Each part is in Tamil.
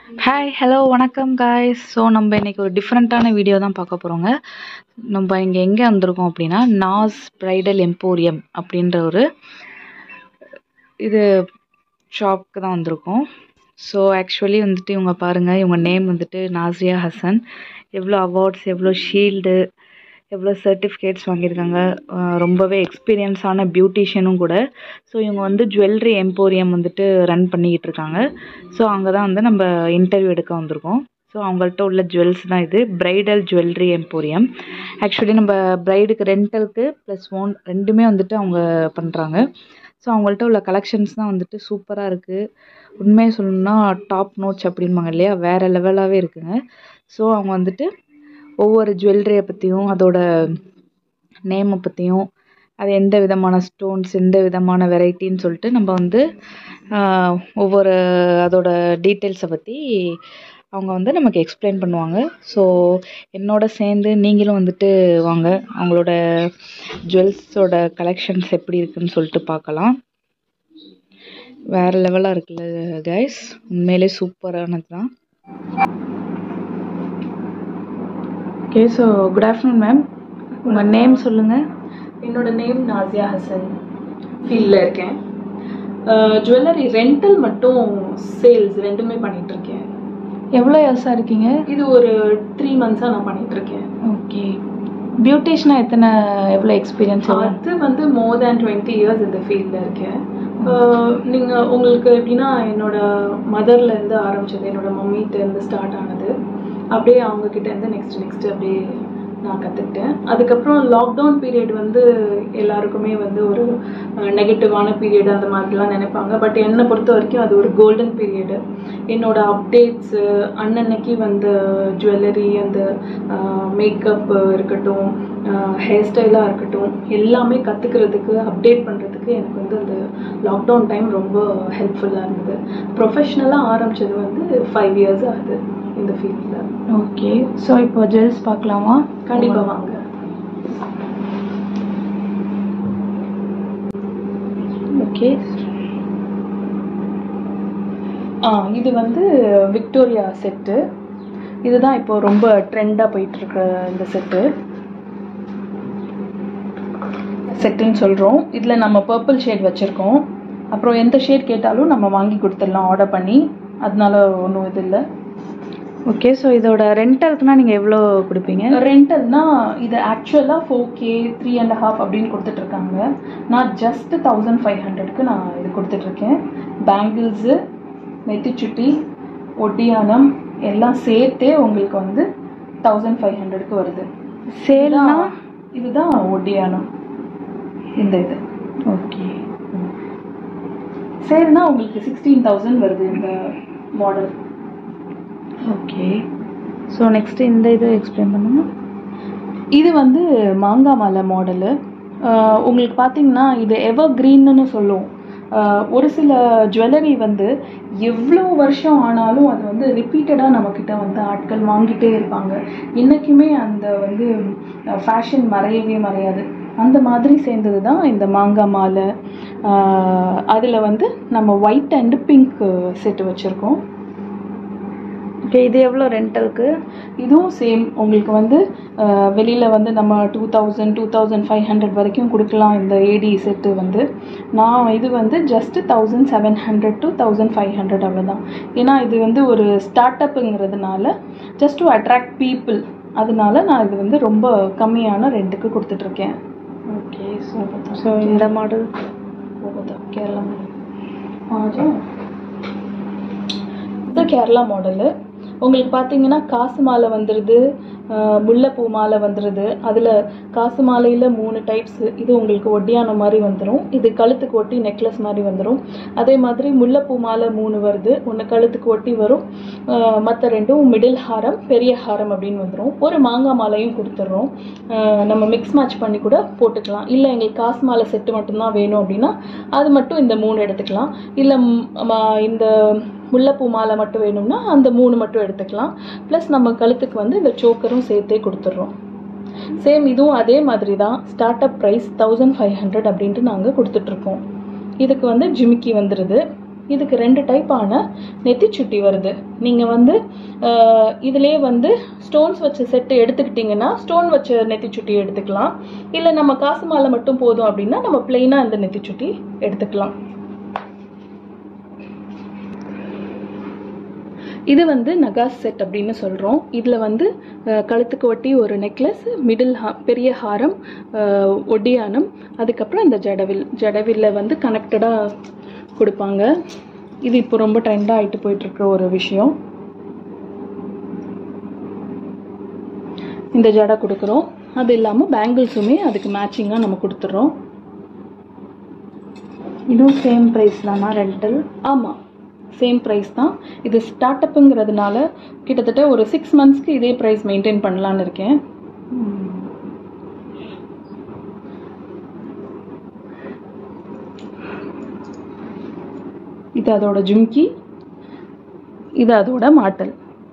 ஹாய் ஹலோ வணக்கம் காய்ஸ் ஸோ நம்ம இன்றைக்கி ஒரு டிஃப்ரெண்ட்டான வீடியோ தான் பார்க்க போகிறோங்க நம்ம இங்கே எங்கே வந்திருக்கோம் அப்படின்னா நாஸ் ப்ரைடல் எம்போரியம் அப்படின்ற ஒரு இது ஷாப்க்கு தான் வந்திருக்கோம் ஸோ ஆக்சுவலி வந்துட்டு இவங்க பாருங்கள் இவங்க நேம் வந்துட்டு நாசியா ஹசன் எவ்வளோ அவார்ட்ஸ் எவ்வளோ ஷீல்டு எவ்வளோ சர்டிஃபிகேட்ஸ் வாங்கியிருக்காங்க அஹ் ரொம்பவே எக்ஸ்பீரியன்ஸான பியூட்டிஷியனும் கூட ஸோ இவங்க வந்து ஜுவல்லரி எம்போரியம் வந்துட்டு ரன் பண்ணிக்கிட்டு இருக்காங்க ஸோ அங்கே தான் வந்து நம்ம இன்டர்வியூ எடுக்க வந்திருக்கோம் ஸோ அவங்கள்ட்ட உள்ள ஜுவல்ஸ் தான் இது பிரைடல் ஜுவல்லரி எம்போரியம் ஆக்சுவலி நம்ம பிரைடுக்கு ரெண்டலுக்கு ப்ளஸ் ஓன் ரெண்டுமே வந்துட்டு அவங்க பண்ணுறாங்க ஸோ அவங்கள்ட்ட உள்ள கலெக்ஷன்ஸ் தான் வந்துட்டு சூப்பராக இருக்குது உண்மையை சொல்லணும்னா டாப் நோட்ஸ் அப்படிம்பாங்க இல்லையா வேறு லெவலாகவே இருக்குங்க ஸோ அவங்க வந்துட்டு ஒவ்வொரு ஜுவல்லரியை பற்றியும் அதோட நேமை பற்றியும் அது எந்த விதமான ஸ்டோன்ஸ் எந்த விதமான வெரைட்டின்னு சொல்லிட்டு நம்ம வந்து ஆஹ், ஒவ்வொரு அதோட டீட்டெயில்ஸை பற்றி அவங்க வந்து நமக்கு எக்ஸ்பிளைன் பண்ணுவாங்க ஸோ என்னோட சேர்ந்து நீங்களும் வந்துட்டு வாங்க அவங்களோட ஜுவல்ஸோட கலெக்ஷன்ஸ் எப்படி இருக்குன்னு சொல்லிட்டு பார்க்கலாம் வேறு லெவலாக இருக்குல்ல கைஸ் உண்மையிலே சூப்பரானது தான் okay so good afternoon ma'am உங்கள் நேம் சொல்லுங்கள் என்னோட நேம் நாசியா ஹசன் ஃபீல்டில் இருக்கேன் ஜுவல்லரி ரெண்டல் மட்டும் சேல்ஸ் ரெண்டுமே பண்ணிட்டு இருக்கேன் எவ்வளோ இயர்ஸாக இருக்கீங்க இது ஒரு த்ரீ மந்த்ஸாக நான் பண்ணிட்டு இருக்கேன் ஓகே பியூட்டிஷனாக எத்தனை எவ்வளோ எக்ஸ்பீரியன்ஸ் அது வந்து மோர் தேன் டுவெண்ட்டி இயர்ஸ் இந்த ஃபீல்டில் இருக்கேன் நீங்கள் உங்களுக்கு எப்படின்னா என்னோட மதர்ல இருந்து ஆரம்பிச்சது என்னோட மம்மிட்ட இருந்து ஸ்டார்ட் ஆனது அப்படியே அவங்க கிட்ட இருந்து நெக்ஸ்ட் நெக்ஸ்ட் அப்படியே நான் கற்றுக்கிட்டேன் அதுக்கப்புறம் லாக்டவுன் பீரியட் வந்து எல்லாருக்குமே வந்து ஒரு நெகட்டிவான பீரியட் அந்த மாதிரிலாம் நினைப்பாங்க பட் என்னை பொறுத்த வரைக்கும் அது ஒரு கோல்டன் பீரியடு என்னோட அப்டேட்ஸு அன்னன்னைக்கு வந்த ஜுவல்லரி அந்த மேக்கப் இருக்கட்டும் ஹேர் ஸ்டைலாக இருக்கட்டும் எல்லாமே கற்றுக்கிறதுக்கு அப்டேட் பண்ணுறதுக்கு எனக்கு வந்து அந்த லாக்டவுன் டைம் ரொம்ப ஹெல்ப்ஃபுல்லாக இருந்தது ப்ரொஃபஷ்னலாக ஆரம்பிச்சது வந்து ஃபைவ் இயர்ஸ் ஆகுது இந்த ஃபீல்டில் ஓகே ஸோ இப்போ ஜுவல்ஸ் பார்க்கலாமா கண்டிப்பாக வாங்க ஓகே ஆ இது வந்து விக்டோரியா செட்டு இதுதான் இப்போ ரொம்ப ட்ரெண்டாக போயிட்டுருக்க இந்த செட்டு செட்டுன்னு சொல்கிறோம் இதில் நம்ம பர்பிள் ஷேட் வச்சுருக்கோம் அப்புறம் எந்த ஷேட் கேட்டாலும் நம்ம வாங்கி கொடுத்துடலாம் ஆர்டர் பண்ணி அதனால ஒன்றும் இது இல்லை ஓகே ஸோ இதோட ரெண்டலுக்குனா நீங்கள் எவ்வளோ கொடுப்பீங்க ரெண்டல்னா இது ஆக்சுவலாக four K three and half அப்படின்னு கொடுத்துட்ருக்காங்க நான் ஜஸ்ட் தௌசண்ட் ஃபைவ் ஹண்ட்ரட்க்கு நான் இது கொடுத்துட்ருக்கேன் பேங்கிள்ஸு நெத்திச்சுட்டி ஒட்டியானம் எல்லாம் சேர்த்தே உங்களுக்கு வந்து தௌசண்ட் ஃபைவ் ஹண்ட்ரட்க்கு வருது சேல்னா இதுதான் இதுதான் ஒட்டியானம் இந்த இது ஓகே சரினா உங்களுக்கு சிக்ஸ்டீன் தௌசண்ட் வருது இந்த மாடல் ஓகே ஸோ நெக்ஸ்ட்டு இந்த இது எக்ஸ்பிளைன் பண்ணுங்க இது வந்து மாங்காய் மாலை மாடலு உங்களுக்கு பார்த்தீங்கன்னா இது எவர் க்ரீன்னு சொல்லுவோம் ஆஹ் ஒரு சில ஜுவல்லரி வந்து எவ்வளோ வருஷம் ஆனாலும் அது வந்து ரிப்பீட்டடாக நம்மக்கிட்ட வந்து ஆட்கள் வாங்கிட்டே இருப்பாங்க இன்றைக்குமே அந்த வந்து ஃபேஷன் மறையவே மறையாது அந்த மாதிரி சேர்ந்தது தான் இந்த மாங்காய் மாலை அதில் வந்து நம்ம ஒயிட் அண்ட் பிங்க் செட்டு வச்சுருக்கோம் ஓகே இது எவ்வளோ ரெண்டலுக்கு இதுவும் சேம் உங்களுக்கு வந்து வெளியில் வந்து நம்ம two thousand two thousand five hundred வரைக்கும் கொடுக்கலாம் இந்த ஏடி செட்டு வந்து நான் இது வந்து just thousand seven hundred to thousand five hundred அவ்வளோதான் ஏன்னா இது வந்து ஒரு ஸ்டார்ட் அப்புங்கிறதுனால ஜஸ்ட் டு அட்ராக்ட் பீப்புள் அதனால நான் இது வந்து ரொம்ப கம்மியான ரெண்டுக்கு கொடுத்துட்ருக்கேன் ஓகே ஸோ ஸோ இந்த மாடல் போகுது கேரளா மாடல் இது கேரளா மாடலு உங்களுக்கு பார்த்தீங்கன்னா காசு மாலை வந்துடுது ஆஹ் முல்லைப்பூ மாலை வந்துடுது அதில் காசு மாலையில் மூணு டைப்ஸ் இது உங்களுக்கு ஒட்டியான மாதிரி வந்துடும் இது கழுத்துக்கு ஒட்டி நெக்லஸ் மாதிரி வந்துடும் அதே மாதிரி முல்லைப்பூ மாலை மூணு வருது ஒன்று கழுத்துக்கு ஒட்டி வரும் மற்ற ரெண்டும் மிடில் ஹாரம் பெரிய ஹாரம் அப்படின்னு வந்துடும் ஒரு மாங்காய் மாலையும் கொடுத்துட்றோம் ஆஹ் நம்ம மிக்ஸ் மேட்ச் பண்ணி கூட போட்டுக்கலாம் இல்லை எங்களுக்கு காசு மாலை செட்டு மட்டும்தான் வேணும் அப்படின்னா அது மட்டும் இந்த மூணு எடுத்துக்கலாம் இல்லை இந்த முல்லைப்பூ மாலை மட்டும் வேணும்னா அந்த மூணு மட்டும் எடுத்துக்கலாம் ப்ளஸ் நம்ம கழுத்துக்கு வந்து இந்த சோக்கரும் சேர்த்தே கொடுத்துட்றோம் சேம் இதுவும் அதே மாதிரி தான் start up price thousand five hundred அப்படின்ட்டு நாங்கள் கொடுத்துட்ருக்கோம் இதுக்கு வந்து ஜிமிக்கி வந்துடுது இதுக்கு ரெண்டு டைப்பான நெத்திச்சுட்டி வருது நீங்கள் வந்து ஆஹ், இதிலே வந்து ஸ்டோன்ஸ் வச்ச செட்டு எடுத்துக்கிட்டிங்கன்னா ஸ்டோன் வச்ச நெத்திச்சுட்டி எடுத்துக்கலாம் இல்லை நம்ம காசு மாலை மட்டும் போதும் அப்படின்னா நம்ம பிளெயினாக இந்த நெத்திச்சுட்டி எடுத்துக்கலாம் இது வந்து நகாஸ் செட் அப்படின்னு சொல்கிறோம் இதில் வந்து அஹ், கழுத்துக்கு ஒட்டி ஒரு நெக்லஸ் மிடில் ஹா பெரிய ஹாரம் அஹ், ஒட்டியானம் அதுக்கப்புறம் இந்த ஜடவில் ஜடவில்ல வந்து கனெக்டடாக கொடுப்பாங்க இது இப்போ ரொம்ப ட்ரெண்டாக ஆகிட்டு போயிட்டுருக்குற ஒரு விஷயம் இந்த ஜடை கொடுக்குறோம் அது இல்லாமல் பேங்கிள்ஸுமே அதுக்கு மேட்சிங்காக நம்ம கொடுத்துட்றோம் இதுவும் சேம் ப்ரைஸ் தானா ரெண்டல் ஆமாம் சேம் ப்ரைஸ் தான் இது ஸ்டார்ட் அப்புங்கிறதுனால கிட்டத்தட்ட ஒரு சிக்ஸ் மந்த்ஸ்க்கு இதே ப்ரைஸ் மெயின்டைன் பண்ணலான்னு இருக்கேன் இது அதோட ஜும்கி இது அதோட மாட்டல்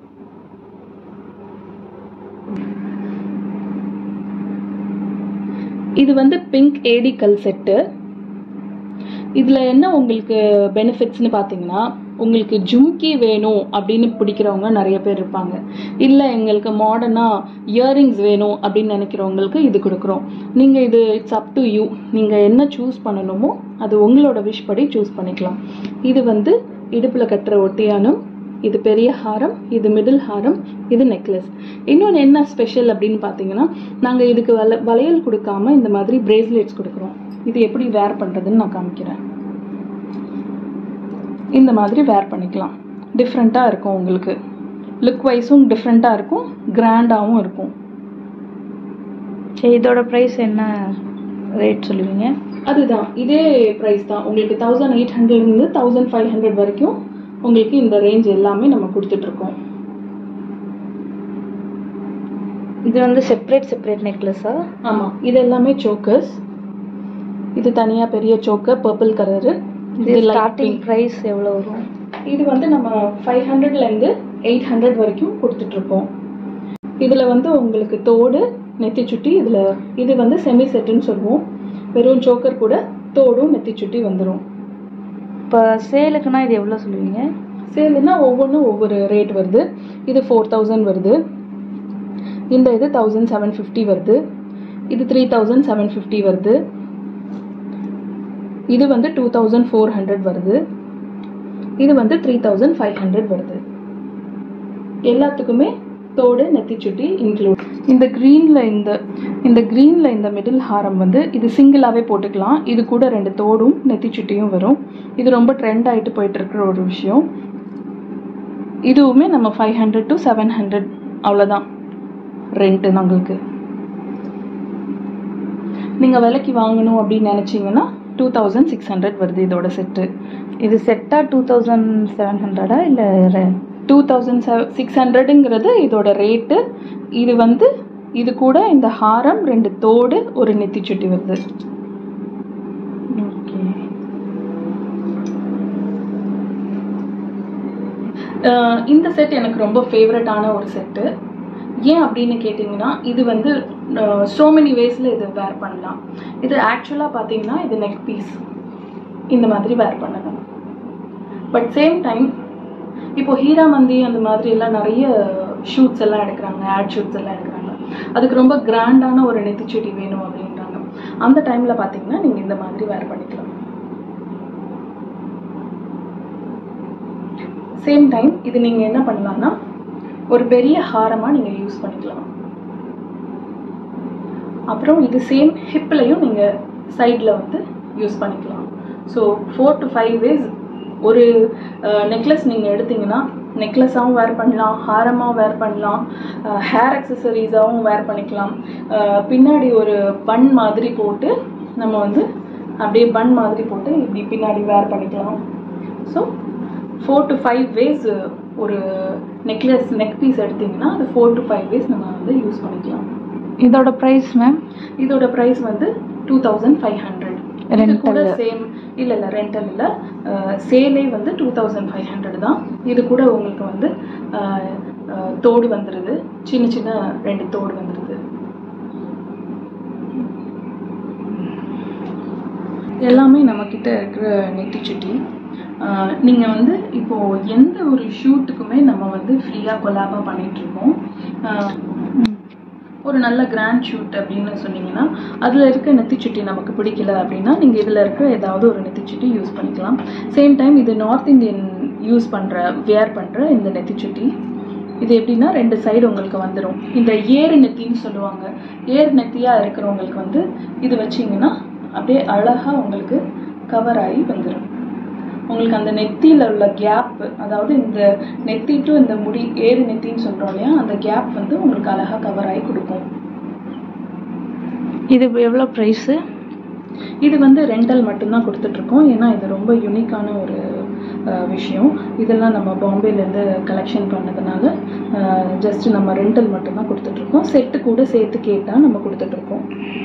இது வந்து பிங்க் ஏடி கல் செட்டு இதில் என்ன உங்களுக்கு பெனிஃபிட்ஸ்னு பார்த்தீங்கன்னா உங்களுக்கு ஜும்கி வேணும் அப்படின்னு பிடிக்கிறவங்க நிறைய பேர் இருப்பாங்க இல்லை எங்களுக்கு மாடர்னாக இயரிங்ஸ் வேணும் அப்படின்னு நினைக்கிறவங்களுக்கு இது கொடுக்குறோம் நீங்கள் இது இட்ஸ் அப் டு யூ நீங்கள் என்ன சூஸ் பண்ணணுமோ அது உங்களோட விஷ் படி சூஸ் பண்ணிக்கலாம் இது வந்து இடுப்பில் கட்டுற ஒட்டியானம் இது பெரிய ஹாரம் இது மிடில் ஹாரம் இது நெக்லஸ் இன்னொன்று என்ன ஸ்பெஷல் அப்படின்னு பார்த்தீங்கன்னா நாங்கள் இதுக்கு வல வளையல் கொடுக்காம இந்த மாதிரி பிரேஸ்லெட்ஸ் கொடுக்குறோம் இது எப்படி வேர் பண்ணுறதுன்னு நான் காமிக்கிறேன் இந்த மாதிரி வேர் பண்ணிக்கலாம் டிஃப்ரெண்ட்டாக இருக்கும் உங்களுக்கு லுக் வைஸும் டிஃப்ரெண்ட்டாக இருக்கும் கிராண்டாகவும் இருக்கும் சரி இதோட ப்ரைஸ் என்ன ரேட் சொல்லுவீங்க அதுதான் இதே ப்ரைஸ் தான் உங்களுக்கு தௌசண்ட் எயிட் ஹண்ட்ரட்லேருந்து தௌசண்ட் ஃபைவ் ஹண்ட்ரட் வரைக்கும் உங்களுக்கு இந்த ரேஞ்ச் எல்லாமே நம்ம கொடுத்துட்ருக்கோம் இது வந்து செப்பரேட் செப்பரேட் நெக்லஸா ஆமாம் இது எல்லாமே சோக்கர்ஸ் இது தனியாக பெரிய சோக்கர் பர்பிள் கலரு இது ஸ்டார்டிங் ப்ரைஸ் எவ்வளோ வரும் இது வந்து நம்ம ஃபைவ் ஹண்ட்ரட்லேருந்து எயிட் ஹண்ட்ரட் வரைக்கும் கொடுத்துட்ருக்கோம் இதில் வந்து உங்களுக்கு தோடு நெத்தி சுட்டி இதில் இது வந்து செமி செட்டுன்னு சொல்லுவோம் வெறும் சோக்கர் கூட தோடும் நெத்தி சுட்டி வந்துடும் இப்போ சேலுக்குன்னா இது எவ்வளோ சொல்லுவீங்க சேலுன்னா ஒவ்வொன்றும் ஒவ்வொரு ரேட் வருது இது ஃபோர் தௌசண்ட் வருது இந்த இது தௌசண்ட் செவன் ஃபிஃப்டி வருது இது த்ரீ தௌசண்ட் செவன் ஃபிஃப்டி வருது இது வந்து டூ தௌசண்ட் ஃபோர் ஹண்ட்ரட் வருது இது வந்து த்ரீ தௌசண்ட் ஃபைவ் ஹண்ட்ரட் வருது எல்லாத்துக்குமே தோடு நெத்திச்சுட்டி இன்க்ளூட் இந்த க்ரீனில் இந்த இந்த க்ரீனில் இந்த மிடில் ஹாரம் வந்து இது சிங்கிளாகவே போட்டுக்கலாம் இது கூட ரெண்டு தோடும் நெத்திச்சுட்டியும் வரும் இது ரொம்ப ட்ரெண்ட் ஆகிட்டு போயிட்டு இருக்கிற ஒரு விஷயம் இதுவுமே நம்ம five hundred to seven hundred அவ்வளோதான் ரெண்ட்டு நம்மளுக்கு நீங்கள் விலைக்கு வாங்கணும் அப்படின்னு நினச்சிங்கன்னா டூ தௌசண்ட் சிக்ஸ் ஹண்ட்ரட் வருது இதோட செட்டு இது செட்டா டூ தௌசண்ட் செவன் ஹண்ட்ரடா இல்லை டூ தௌசண்ட் செவ சிக்ஸ் ஹண்ட்ரடுங்கிறது இதோட ரேட்டு இது வந்து இது கூட இந்த ஹாரம் ரெண்டு தோடு ஒரு நெத்திச்சுட்டி வருது ஓகே அஹ் இந்த செட் எனக்கு ரொம்ப ஃபேவரட்டான ஒரு செட்டு ஏன் அப்படின்னு கேட்டிங்கன்னா இது வந்து ஸோ மெனி வேஸில் இது வேர் பண்ணலாம் இது ஆக்சுவலாக பார்த்தீங்கன்னா இது நெக் பீஸ் இந்த மாதிரி வேர் பண்ணணும் பட் சேம் டைம் இப்போ ஹீரா மந்தி அந்த மாதிரி எல்லாம் நிறைய ஷூட்ஸ் எல்லாம் எடுக்கிறாங்க ஆட் ஷூட்ஸ் எல்லாம் எடுக்கிறாங்க அதுக்கு ரொம்ப கிராண்டான ஒரு நெத்திச்சுட்டி வேணும் அப்படின்றாங்க அந்த டைமில் பார்த்தீங்கன்னா நீங்கள் இந்த மாதிரி வேர் பண்ணிக்கலாம் சேம் டைம் இது நீங்கள் என்ன பண்ணலாம்னா ஒரு பெரிய ஹாரமாக நீங்கள் யூஸ் பண்ணிக்கலாம் அப்புறம் இது சேம் ஹிப்லையும் நீங்கள் சைடில் வந்து யூஸ் பண்ணிக்கலாம் so four to five ways ஒரு நெக்லஸ் நீங்கள் எடுத்தீங்கன்னா நெக்லஸாகவும் வேர் பண்ணலாம் ஹாரமாக வேர் பண்ணலாம் ஹேர் அக்சசரிஸாகவும் வேர் பண்ணிக்கலாம் அஹ் பின்னாடி ஒரு பன் மாதிரி போட்டு நம்ம வந்து அப்படியே பன் மாதிரி போட்டு இப்படி பின்னாடி வேர் பண்ணிக்கலாம் so four to five ways ஒரு நெக்லஸ் நெக் பீஸ் எடுத்தீங்கன்னா அது ஃபோர் டு ஃபைவ் வேஸ் நம்ம வந்து யூஸ் பண்ணிக்கலாம் இதோட ப்ரைஸ் மேம் இதோட ப்ரைஸ் வந்து டூ தௌசண்ட் ஃபைவ் ஹண்ட்ரட் இது Rental. கூட சேம் இல்லை இல்லை ரெண்டல் இல்லை சேலே வந்து டூ தௌசண்ட் ஃபைவ் ஹண்ட்ரட் தான் இது கூட உங்களுக்கு வந்து அஹ், அஹ், தோடு வந்துடுது சின்ன சின்ன ரெண்டு தோடு வந்துடுது எல்லாமே நம்மக்கிட்ட இருக்கிற நெத்திச்சுட்டி நீங்கள் வந்து இப்போது எந்த ஒரு ஷூட்டுக்குமே நம்ம வந்து ஃப்ரீயாக கொலாபாக பண்ணிகிட்ருக்கோம் ஒரு நல்ல கிராண்ட் ஷூட் அப்படின்னு சொன்னீங்கன்னா அதில் இருக்க நெத்திச்சுட்டி நமக்கு பிடிக்கல அப்படின்னா நீங்கள் இதில் இருக்க ஏதாவது ஒரு நெத்திச்சுட்டி யூஸ் பண்ணிக்கலாம் சேம் டைம் இது நார்த் இந்தியன் யூஸ் பண்ணுற வியர் பண்ணுற இந்த நெத்திச்சுட்டி இது எப்படின்னா ரெண்டு சைடு உங்களுக்கு வந்துடும் இந்த ஏறு நெத்தின்னு சொல்லுவாங்க ஏறு நெத்தியாக இருக்கிறவங்களுக்கு வந்து இது வச்சிங்கன்னா அப்படியே அழகாக உங்களுக்கு கவர் ஆகி வந்துடும் உங்களுக்கு அந்த நெத்தியில் உள்ள கேப் அதாவது இந்த நெத்தி டு இந்த முடி ஏறு நெத்தின்னு சொல்கிறோம் இல்லையா அந்த கேப் வந்து உங்களுக்கு அழகாக கவர் ஆகி கொடுக்கும் இது எவ்வளோ ப்ரைஸு இது வந்து ரெண்டல் மட்டும்தான் கொடுத்துட்ருக்கோம் ஏன்னா இது ரொம்ப யூனிக்கான ஒரு அஹ், விஷயம் இதெல்லாம் நம்ம பாம்பேலேருந்து கலெக்ஷன் பண்ணதுனால ஜஸ்ட் நம்ம ரெண்டல் மட்டும்தான் கொடுத்துட்ருக்கோம் செட்டு கூட சேர்த்து கேட்டால் நம்ம கொடுத்துட்ருக்கோம்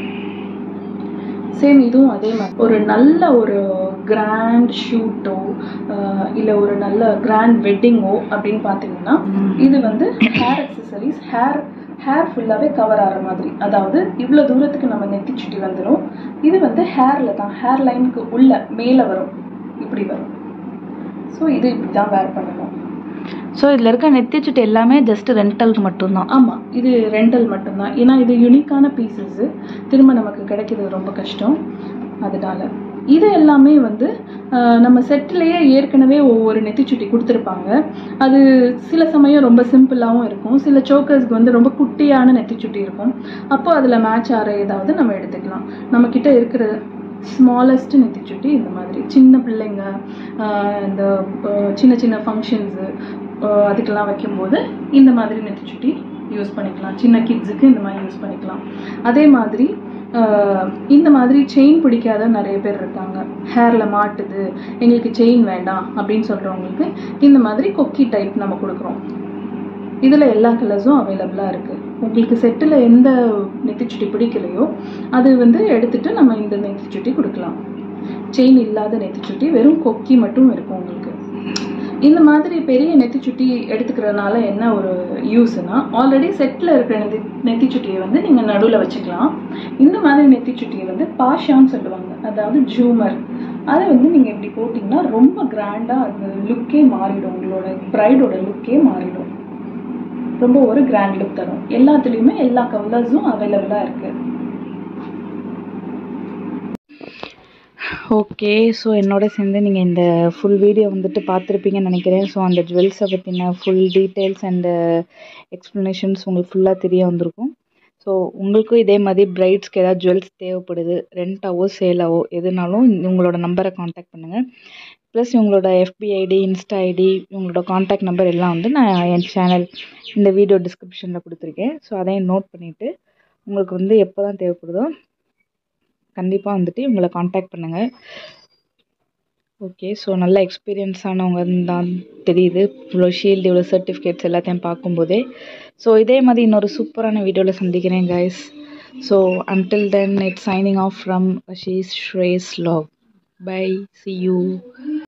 சேம் இதுவும் அதே மாதிரி ஒரு நல்ல ஒரு கிராண்ட் ஷூட்டோ இல்லை ஒரு நல்ல கிராண்ட் வெட்டிங்கோ அப்படின்னு பார்த்தீங்கன்னா இது வந்து ஹேர் அக்சசரிஸ் ஹேர் ஹேர் ஃபுல்லாகவே கவர் ஆகிற மாதிரி அதாவது இவ்வளோ தூரத்துக்கு நம்ம நெத்தி சுட்டி வந்துடும் இது வந்து ஹேரில் தான் ஹேர் லைனுக்கு உள்ள மேலே வரும் இப்படி வரும் ஸோ இது இப்படி தான் வேர் பண்ணணும் ஸோ இதில் இருக்க நெத்திச்சுட்டு எல்லாமே ஜஸ்ட் ரெண்டலுக்கு மட்டும்தான் ஆமாம் இது ரெண்டல் மட்டும்தான் ஏன்னா இது யூனிக்கான பீசஸ்ஸு திரும்ப நமக்கு கிடைக்கிறது ரொம்ப கஷ்டம் அதனால இது எல்லாமே வந்து ஆஹ், நம்ம செட்டிலேயே ஏற்கனவே ஒவ்வொரு நெத்திச்சுட்டி கொடுத்துருப்பாங்க அது சில சமயம் ரொம்ப சிம்பிளாகவும் இருக்கும் சில சோக்கர்ஸ்க்கு வந்து ரொம்ப குட்டியான நெத்திச்சுட்டி இருக்கும் அப்போ அதில் மேட்ச் ஆகிற ஏதாவது நம்ம எடுத்துக்கலாம் நம்மக்கிட்ட இருக்கிற ஸ்மாலஸ்ட் நெத்திச்சுட்டி இந்த மாதிரி சின்ன பிள்ளைங்க ஆஹ், இந்த ஆஹ், சின்ன சின்ன ஃபங்க்ஷன்ஸு அதுக்கெல்லாம் வைக்கும்போது இந்த மாதிரி நெத்திச்சுட்டி யூஸ் பண்ணிக்கலாம் சின்ன கிட்ஸுக்கு இந்த மாதிரி யூஸ் பண்ணிக்கலாம் அதே மாதிரி ஆஹ், இந்த மாதிரி செயின் பிடிக்காத நிறைய பேர் இருக்காங்க ஹேரில் மாட்டுது எங்களுக்கு செயின் வேண்டாம் அப்படின்னு சொல்கிறவங்களுக்கு இந்த மாதிரி கொக்கி டைப் நம்ம கொடுக்குறோம் இதில் எல்லா கலர்ஸும் அவைலபிளாக இருக்குது உங்களுக்கு செட்டில் எந்த நெத்திச்சுட்டி பிடிக்கலையோ அது வந்து எடுத்துட்டு நம்ம இந்த நெத்திச்சுட்டி கொடுக்கலாம் செயின் இல்லாத நெத்திச்சுட்டி வெறும் கொக்கி மட்டும் இருக்கும் உங்களுக்கு இந்த மாதிரி பெரிய நெத்திச்சுட்டி எடுத்துக்கிறதுனால என்ன ஒரு யூஸ்னா ஆல்ரெடி செட்டில் இருக்கிற நெத்தி நெத்திச்சுட்டியை வந்து நீங்கள் நடுவில் வச்சுக்கலாம் இந்த மாதிரி நெத்திச்சுட்டியை வந்து பாஷான்னு சொல்லுவாங்க அதாவது ஜூமர் அதை வந்து நீங்கள் இப்படி போட்டிங்கன்னா ரொம்ப கிராண்டாக அது லுக்கே மாறிடும் உங்களோட ப்ரைடோட லுக்கே மாறிடும் ரொம்ப ஒரு கிராண்ட் லுக் தரும் எல்லாத்துலேயுமே எல்லா கலர்ஸும் அவைலபிளாக இருக்குது ஓகே ஸோ என்னோட சேர்ந்து நீங்கள் இந்த ஃபுல் வீடியோ வந்துட்டு பார்த்துருப்பீங்கன்னு நினைக்கிறேன் ஸோ அந்த ஜுவல்ஸை பற்றின ஃபுல் டீட்டெயில்ஸ் அண்டு எக்ஸ்ப்ளனேஷன்ஸ் உங்களுக்கு ஃபுல்லாக தெரிய வந்திருக்கும் ஸோ உங்களுக்கும் இதே மாதிரி பிரைட்ஸ்க்கு ஏதாவது ஜுவல்ஸ் தேவைப்படுது ரெண்டாவோ சேலாவோ எதுனாலும் உங்களோட நம்பரை காண்டாக்ட் பண்ணுங்கள் ப்ளஸ் இவங்களோட எஃபி ஐடி இன்ஸ்டா ஐடி இவங்களோட காண்டாக்ட் நம்பர் எல்லாம் வந்து நான் என் சேனல் இந்த வீடியோ டிஸ்கிரிப்ஷனில் கொடுத்துருக்கேன் ஸோ அதையும் நோட் பண்ணிவிட்டு உங்களுக்கு வந்து எப்போ தான் தேவைப்படுதோ கண்டிப்பாக வந்துட்டு இவங்களை காண்டாக்ட் பண்ணுங்கள் ஓகே ஸோ நல்ல எக்ஸ்பீரியன்ஸ் ஆனவங்க தான் தெரியுது இவ்வளோ ஷீல்டு இவ்வளோ சர்டிஃபிகேட்ஸ் எல்லாத்தையும் பார்க்கும்போதே ஸோ இதே மாதிரி இன்னொரு சூப்பரான வீடியோவில் சந்திக்கிறேன் guys so until then it's signing off from Ashees ஸ்ரேஸ் லாக் பை சி யூ